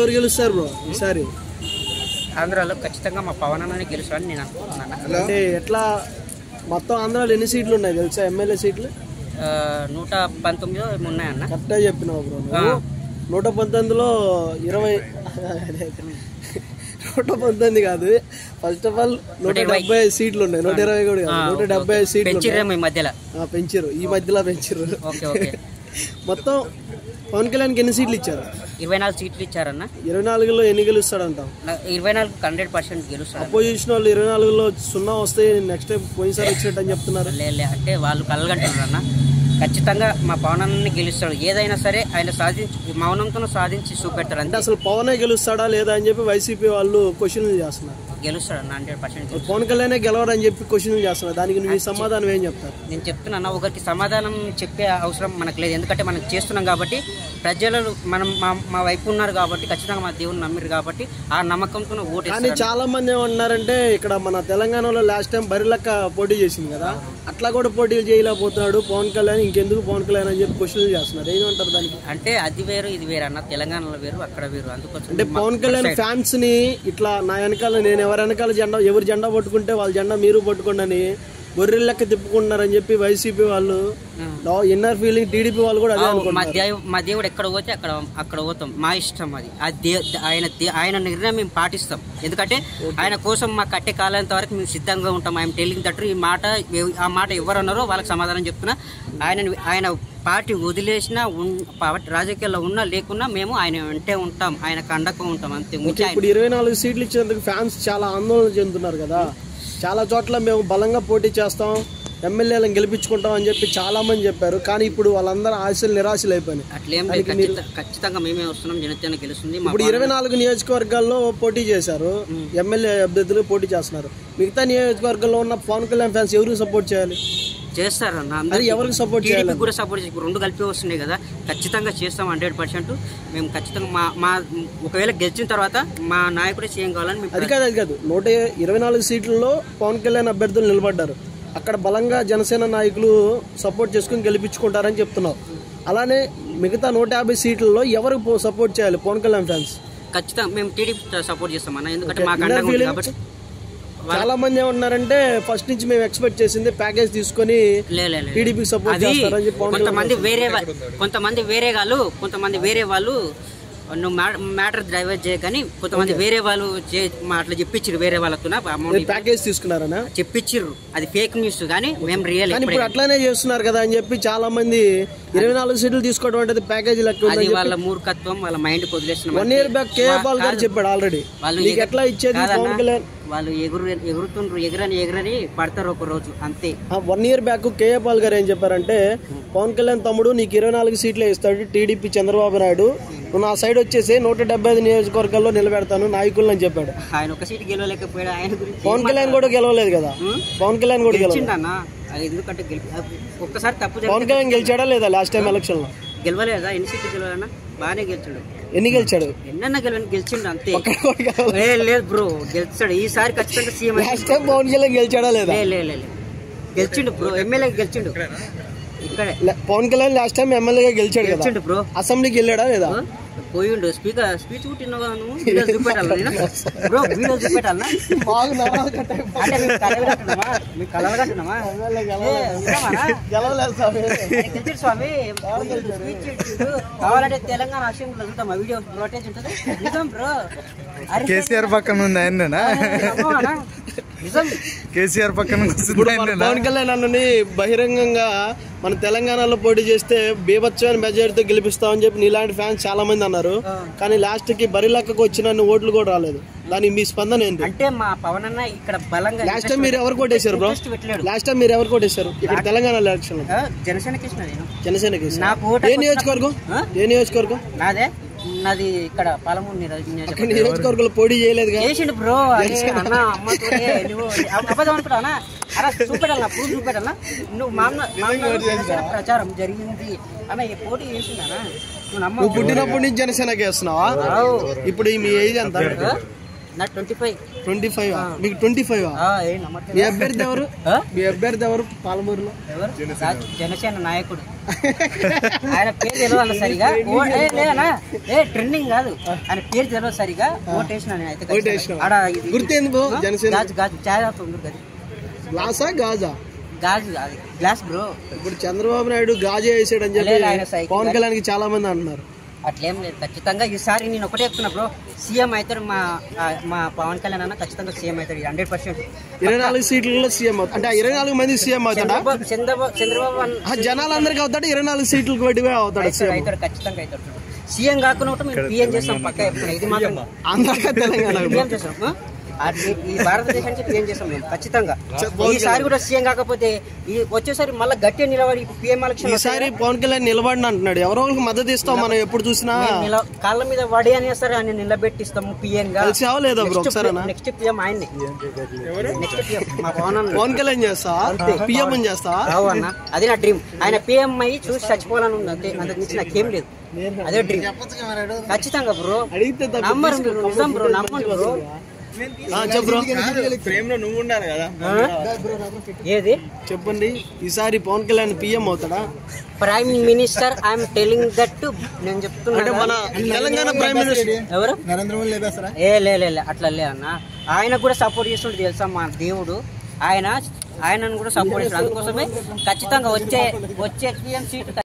ఎవరు గెలుస్తారు బ్రో ఈసారి ఆంధ్రాలో ఖచ్చితంగా మా పవన్ అన్నని గెలుస్తారని నేను అనుకుంటున్నాను అంటే ఎట్లా మొత్తం ఆంధ్రాలో ఎన్ని సీట్లు ఉన్నాయి తెలుసా ఎమ్మెల్యే సీట్లు ఆ, నూట పంతొమ్మిది ఏమో ఉన్నాయన్న కరెక్ట్గా చెప్పినావు బ్రో నువ్వు నూట పంతొమ్మిదిలో ఇరవై నూట పంతొమ్మిది కాదు ఫస్ట్ ఆఫ్ ఆల్ నూట డెబ్బై ఐదు సీట్లు ఉన్నాయి నూట ఇరవై కూడా కాదు నూట డెబ్బై ఐదు సీట్లు ఉన్నాయి. పెంచిరేమో ఈ మధ్యలో ఆ, పెంచారు ఈ మధ్యలో పెంచారు ఓకే ఓకే మొత్తం పవన్ కళ్యాణ్కి ఎన్ని సీట్లు ఇచ్చారు ఇరవై నాలుగు సీట్లు ఇచ్చారన్న ఇరవై నాలుగులో ఎన్ని గెలుస్తాడంటాం నా- ఇరవై నాలుగు హండ్రెడ్ పర్సెంట్ గెలుస్తారు అపోజిషన్ వాళ్ళు ఇరవై నాలుగులో సున్నా వస్తే నెక్స్ట్ టైం పోయినసారి వచ్చినట్టు అని చెప్తున్నారు లే లే అంటే వాళ్ళు కలగంటున్నారు అన్న ఖచ్చితంగా మా పవన్ అన్నని గెలుస్తాడు ఏదైనా సరే ఆయన సాధించి మౌనంతో సాధించి చూపెడతాడు అంటే అంతే అసలు పవనే గెలుస్తాడా లేదా అని చెప్పి వైసీపీ వాళ్ళు క్వశ్చన్లు చేస్తున్నారు గెలుస్తాడు అన్న హండ్రెడ్ పర్సెంట్ పవన్ కళ్యాణే గెలవడని చెప్పి క్వశ్చన్లు చేస్తున్నారు దానికి నువ్వు ఈ సమాధానం ఏం చెప్తారు నేను చెప్తున్నా ఒకరికి సమాధానం చెప్పే అవసరం మనకు లేదు ఎందుకంటే మనం చేస్తున్నాం కాబట్టి ప్రజలు మనం మా మా వైపు ఉన్నారు కాబట్టి ఖచ్చితంగా మా దేవుని నమ్మిరు కాబట్టి ఆ నమ్మకంతో ఓటు కానీ వేస్తారు చాలా మంది ఏమన్నారంటే ఇక్కడ మన తెలంగాణలో లాస్ట్ టైం బరిలక్క పోటీ చేసింది కదా అట్లా కూడా పోటీలు చేయలేకపోతున్నాడు పవన్ కళ్యాణ్ ఇంకెందుకు పవన్ కళ్యాణ్ అని చెప్పి క్వశ్చన్లు చేస్తున్నారు ఏమంటారు దానికి అంటే అది వేరు ఇది వేరు అన్న తెలంగాణలో వేరు అక్కడ వేరు అందుకోసం అంటే పవన్ కళ్యాణ్ ఫ్యాన్స్ ని ఇట్లా నా వెనకాల నేను ఎవరి వెనకాల జెండా ఎవరు జెండా పట్టుకుంటే వాళ్ళ జెండా మీరు పట్టుకోండి అని గొర్రెల లెక్క తిప్పుకుంటున్నారని చెప్పి వైసీపీ వాళ్ళు ఇన్నర్ ఫీలింగ్ టీడీపీ వాళ్ళు కూడా అదే మా అనుకుంటున్నారు దేవు మా దేవుడు ఎక్కడ పోతే అక్కడ అక్కడ పోతాం మా ఇష్టం అది ఆ దే ఆయన దే- ఆయన నిర్ణయం మేము పాటిస్తాం ఎందుకంటే ఆయన కోసం మా కట్టే కాలంత వరకు మేము సిద్ధంగా ఉంటాం ఆయన టెలింగ్ తట్టు ఈ మాట ఎవ- ఆ మాట ఎవరు అన్నారో వాళ్ళకి సమాధానం చెప్తున్నా ఆయన ఆయన పార్టీ వదిలేసినా ఉన్- పార్టీ రాజకీయాల్లో ఉన్నా లేకున్నా మేము ఆయన వెంటే ఉంటాం ఆయన కండకు ఉంటాం అంతే మించి ఆయన- ఇప్పుడు ఇరవై నాలుగు సీట్లు ఇచ్చినందుకు ఫ్యాన్స్ చాలా ఆందోళన చెందుతున్నారు కదా చాలా చోట్ల మేము బలంగా పోటీ చేస్తాం ఎమ్మెల్యేలను గెలిపించుకుంటాం అని చెప్పి చాలా మంది చెప్పారు కానీ ఇప్పుడు వాళ్ళందరూ ఆశలు నిరాశలు అయిపోయినాయి అట్లేం లేదు ఖచ్చిత- ఖచ్చితంగా మేమే వస్తున్నాం జనసేన గెలుస్తుంది మా ఇప్పుడు ఇరవై నాలుగు నియోజకవర్గాల్లో పోటీ చేశారు ఎమ్మెల్యే అభ్యర్థులు పోటీ చేస్తున్నారు మిగతా నియోజకవర్గంలో ఉన్న పవన్ కళ్యాణ్ ఫ్యాన్స్ ఎవరికి సపోర్ట్ చేయాలి చేస్తారు అన్న అది ఎవరికి సపోర్ట్ చేయాలి టీడీపీ కూడా సపోర్ట్ చేసి ఇప్పుడు రెండు కలిపి వస్తున్నాయి కదా ఖచ్చితంగా చేస్తాం హండ్రెడ్ పర్సెంట్ మేము ఖచ్చితంగా మా మా ఒకవేళ గెలిచిన తర్వాత మా నాయకుడే సీఎం కావాలని మేము అది కాదు అది కాదు నూట ఇరవై నాలుగు సీట్లలో పవన్ కళ్యాణ్ అభ్యర్థులు నిలబడ్డారు అక్కడ బలంగా జనసేన నాయకులు సపోర్ట్ చేసుకుని గెలిపించుకుంటారని చెప్తున్నావు అలానే మిగతా నూట యాభై సీట్లలో ఎవరు పో- సపోర్ట్ చేయాలి పవన్ కళ్యాణ్ ఫ్యాన్స్ ఖచ్చితంగా మేము టీడీపీ సపోర్ట్ చేస్తాం అన్న ఎందుకంటే మాకు inner అండగా ఉంది feeling? కాబట్టి చాలా మంది ఏమన్నారంటే ఫస్ట్ నుంచి మేము ఎక్స్పెక్ట్ చేసింది ప్యాకేజ్ తీసుకొని లే లే, లే. టీడీపీకి సపోర్ట్ అది చేస్తారని చెప్పి పవన్ కళ్యాణ్ కొంతమంది వేరే వా- కొంతమంది వేరే వాళ్ళు కొంతమంది వేరే వాళ్ళు నువ్వు మ్యాటర్ డ్రైవర్ చేయకని కొంతమంది వేరే వాళ్ళు చే- మా అట్లా చెప్పించారు వేరే వాళ్ళతో అమౌంట్ ప్యాకేజ్ తీసుకున్నారనా చెప్పించారు అది ఫేక్ న్యూస్ కానీ మేము రియల్ కానీ ఇప్పుడు అట్లానే చేస్తున్నారు కదా అని చెప్పి చాలా మంది ఇరవై నాలుగు సీట్లు తీసుకోవడం అంటే ప్యాకేజ్ లెక్క అది ఉందని వాళ్ళ మూర్ఖత్వం వాళ్ళ మైండ్ వదిలేస్తున్నాం one year back KA Paul గారు చెప్పాడు ఆల్రెడీ వాళ్ళు నీకు ఎట్లా ఇచ్చేది కాదన్నా, పవన్ కళ్యాణ్ వాళ్ళు ఎగురు ఎగురుతుండ్రు ఎగరని ఎగరని పడతారు ఒక రోజు అంతే one year back KA Paul గారు ఏం చెప్పారంటే పవన్ కళ్యాణ్ తమ్ముడు నీకు ఇరవై నాలుగు సీట్లే ఇస్తాడు టీడీపీ చంద్రబాబు నాయుడు నువ్వు నా సైడ్ వచ్చేసి నూట డెబ్బై ఐదు నియోజకవర్గాల్లో నిలబెడతాను నాయకులు అని చెప్పాడు ఆయన ఒక సీటు గెలవలేకపోయాడు ఆయన గురించి పవన్ కళ్యాణ్ కూడా గెలవలేదు కదా ఉం? పవన్ కళ్యాణ్ కూడా గెలవలేదు గెలిచిండన్న అది ఎందుకంటే గెలిపి అది ఒక్కసారి తప్పు జరిగితే పవన్ కళ్యాణ్ గెలిచాడా లేదా లాస్ట్ టైం ఎలక్షన్ లో గెలవలేదా ఎన్ని సీట్లు గెలవాలన్నా బాగానే గెలిచాడు ఎన్ని గెలిచాడు ఎన్నన్నా గెలవని గెలిచిండు అంతే ఒక్కడు కూడా గెలవలేదు. ఏ లేదు బ్రో గెలిచాడు ఈసారి ఖచ్చితంగా CM last time Pawan Kalyan గెలిచాడా లేదా లే లే లే లే. గెలిచిండు బ్రో ఎమ్మెల్యే గెలిచిండు ఇక్కడే లే- పవన్ కళ్యాణ్ లాస్ట్ టైం ఎమ్మెల్యేగా గెలిచాడు కదా గెలిచిండు బ్రో అసెంబ్లీకి వెళ్ళాడా లేదా పోయిండు స్పీకర్ స్పీచ్ కుట్టినావా నువ్వు వీడియో చూపెట్టాలా నేను బ్రో వీడియో చూపెట్టాలా అంటే మేము కలలు కట్టున్నామా మేము కలలు కట్టున్నామా ఏ, నిజమానా? గెలవలేదు స్వామి. ఆయన గెలిచాడు స్వామి స్పీచ్ ఇచ్చిండు. కావాలంటే తెలంగాణ అసెంబ్లీలో చూద్దాం ఆ వీడియో నోటేజ్ ఉంటుంది నిజం బ్రో అరే కేసీఆర్ పక్కన ఉంది ఆయననా నమ్మవానా? నిజం కేసీఆర్ పక్కన వస్తుంది ఇప్పుడు మన ఆయననా పవన్ కళ్యాణ్ అన్నని బహిరంగంగా మన తెలంగాణలో పోటీ చేస్తే బీభత్సమైన మెజారిటీతో గెలిపిస్తామని చెప్పి నీలాంటి ఫ్యాన్స్ చాలా మంది అన్నారు కానీ లాస్ట్ కి బరిలక్కకు వచ్చిన ఓట్లు కూడా రాలేదు దానికి మీ స్పందన ఏంటి అంటే మా పవన్ అన్న ఇక్కడ బలంగా లాస్ట్ టైం మీరు ఎవరు కొట్టేశారు బ్రో ఇంట్రెస్ట్ పెట్టలేడు లాస్ట్ టైం మీరు ఎవరు కొట్టేశారు ఇక్కడ తెలంగాణ ఎలక్షన్ లో ఆ, జనసేనకి ఇచ్చిన నేను జనసేనకి నాకు ఓటు ఏ నియోజకవర్గం ఆ? ఏ నియోజకవర్గం నాదే నాది ఇక్కడ పాలమూరు నియోజక- అక్కడ నియోజకవర్గం. నియోజకవర్గంలో పోటీ చేయలేదుగా చేసిండు బ్రో అరే అన్న అమ్మతోనే నువ్వు అబ- అబద్ధం అనుకుంటావా అలా చూపెట్టాలన్నా ప్రూఫ్ చూపెట్టాలన్నా నువ్వు మామూలు మామూలు జనసేన ప్రచారం జరిగింది అన్న ఈ పోటీ చేసిందనా నువ్వు నమ్మ నువ్వు పుట్టినప్పటి నుంచి జనసేనకి వేస్తున్నావా ఇప్పుడు ఈ మీ ఏజ్ ఎంత నా ట్వంటీ ఫైవ్ ట్వంటీ ఫైవ్ మీకు ట్వంటీ ఫైవ్ ఏం మీ నమ్మట్లేదా? అభ్యర్థి ఎవరు ఆ? మీ అభ్యర్థి ఎవరు పాలమూరులో ఎవరు? రాజు- జనసేన నాయకుడు ఆయన పేరు తెలియదు సరిగా ఓ- ఏ, లేదన్నా ఏ ట్రెండింగ్ కాదు ఆయన పేరు తెలియదు సరిగా ఓటేసిన నేను అయితే ఖచ్చితంగా. ఓటేసినావు. ఆడ ఇది- గుర్తేంది బ్రో ఆ? జనసేన గాజు గాజు ఛాయ్ అవుతుంది గది గ్లాసా గాజా గాజు అది గ్లాస్ బ్రో ఇప్పుడు చంద్రబాబు నాయుడు గాజే వేసాడని చెప్పి లేదు, ఆయన సైకిల్ పవన్ కళ్యాణ్కి చాలా మంది అంటున్నారు అట్లేం లేదు ఖచ్చితంగా ఈసారి నేను ఒకటే చెప్తున్నా బ్రో సీఎం అవుతాడు మా ఆ, మా పవన్ కళ్యాణ్ అన్న ఖచ్చితంగా సీఎం అవుతాడు హండ్రెడ్ పర్సెంట్ ఇరవై నాలుగు సీట్లలో సీఎం అవుతాడు అంటే ఆ ఇరవై నాలుగు మంది సీఎం అవుతాడా చంద్రబాబు చంద్రబాబు చంద్రబాబు అన్న- ఆ జనాలందరికీ అవుతాడు ఇరవై నాలుగు సీట్లకు వడ్డీ అవుతాడు అవుతాడు సీఎం అవుతాడు ఖచ్చితంగా అవుతాడు సీఎం కాకుండా ఉంటే మేము పిఎం చేస్తాం పక్క చెప్తున్నా ఇది మాత్రం ఆంధ్ర తెలంగాణ పిఎం చేస్తాం ఆ? అది ఈ భారతదేశానికి పిఎం చేస్తాం మేము ఖచ్చితంగా ఈసారి కూడా సీఎం కాకపోతే ఈ వచ్చేసరి మళ్ళీ గట్టిగా నిలబడి పిఎం ఎలక్షన్ ఈసారి పవన్ కళ్యాణ్ నిలబడిన అంటున్నాడు ఎవరో ఒకరికి మద్దతు ఇస్తాం మనం ఎప్పుడు చూసినా నిల కాళ్ళ మీద వడి అనేస్తారు ఆయన నిలబెట్టిస్తాము పిఎం గా కలిసావా లేదా బ్రో ఒకసారి నెక్స్ట్ పిఎం ఆయన్ని నెక్స్ట్ పిఎం మా పవన్ అన్న పవన్ కళ్యాణ్ చేస్తా పిఎం అని చేస్తా రావు అన్న అది నా డ్రీమ్ ఆయన పిఎం అయ్యి చూసి చచ్చిపోవాలని ఉంది అంతే అంతకు మించి నాకేం లేదు అదే డ్రీమ్ ఖచ్చితంగా బ్రో అడిగితే తప్ప నమ్మరు మీరు నిజం బ్రో నమ్మండి బ్రో ఆ, చెప్పు బ్రో ఆ? ఏది చెప్పండి ఈసారి పవన్ కళ్యాణ్ పిఎం అవుతాడా prime minister I'm telling that నేను అంటే చెప్తున్నా మన తెలంగాణ ప్రైమ్ మినిస్టర్ ఎవరు నరేంద్ర మోడీ లేపేస్తారా ఏ లే లే, లే, అట్లా లే అన్న ఆయనకు కూడా సపోర్ట్ చేస్తుంటే తెలుసా మా దేవుడు ఆయన ఆయనను కూడా సపోర్ట్ చేస్తాడు అందుకోసమే ఖచ్చితంగా వచ్చే వచ్చే పిఎం సీట్